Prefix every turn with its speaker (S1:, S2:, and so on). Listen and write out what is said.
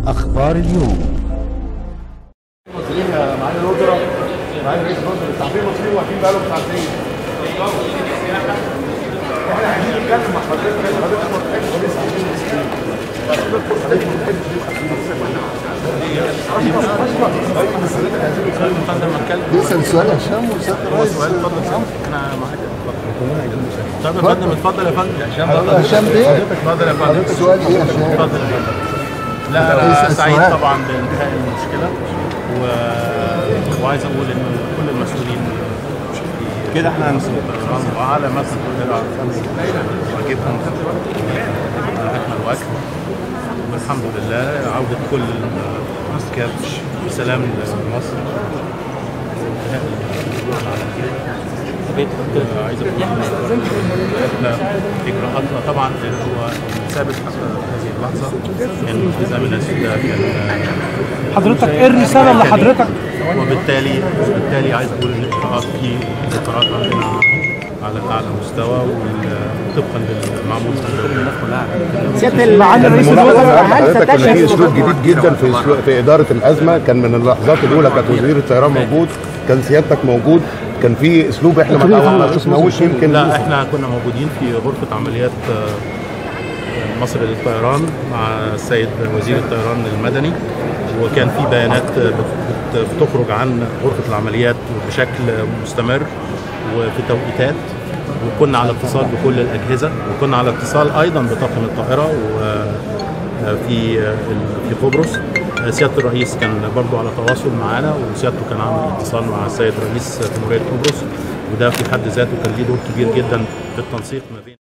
S1: أخبار اليوم
S2: المصريين يا معالي الوزراء معالي رئيس الوزراء التعبير المصريين واقفين بقالهم ساعتين احنا عايزين نتكلم مع حضرتك لان حضرتك ما بتحبش لسه عايزين المصريين فحضرتك فرصه ليك ما بتحبش
S3: يسأل سؤال يا هشام وسيادة الرئيس
S4: طب يا فندم اتفضل يا فندم
S3: هشام بيه
S4: اتفضل يا فندم
S3: حضرتك سؤال ايه يا هشام؟
S4: اتفضل يا فندم لا انا
S3: يسأل
S4: سعيد
S3: سؤال.
S4: طبعا بانتهاء المشكله و... وعايز اقول ان كل المسؤولين كده احنا الطيران وعلى مثل الطيران واجبهم على اكمل وجه والحمد لله عوده كل الركاب بسلام لمصر عايز اقول احنا اجراءاتنا طبعا هو ثابت حتى هذه اللحظه ان التزام الناس ده كان
S5: حضرتك ايه الرساله اللي حضرتك
S4: وبالتالي وبالتالي عايز اقول ان الاجراءات في اجراءات عندنا على اعلى مستوى وطبقا للمعمول
S5: سياده معالي رئيس الوزراء هل
S6: حضرتك كان في
S5: ستشهد
S6: اسلوب جديد جدا في أسلوب في اداره الازمه كان من اللحظات الاولى كانت وزير الطيران موجود كان سيادتك موجود كان في اسلوب احنا ما تعودنا- شفناهوش يمكن
S4: لا احنا كنا موجودين في غرفه عمليات آه، مصر للطيران مع السيد وزير الطيران المدني وكان في بيانات آه، بت- بت- بتخرج عن غرفه العمليات بشكل مستمر وفي توقيتات وكنا على اتصال بكل الاجهزه وكنا على اتصال ايضا بطاقم الطائره وفي في قبرص آه، سياده الرئيس كان برضو على تواصل معانا وسيادته كان عامل اتصال مع السيد رئيس جمهوريه قبرص وده في حد ذاته كان ليه دور كبير جدا في التنسيق ما بين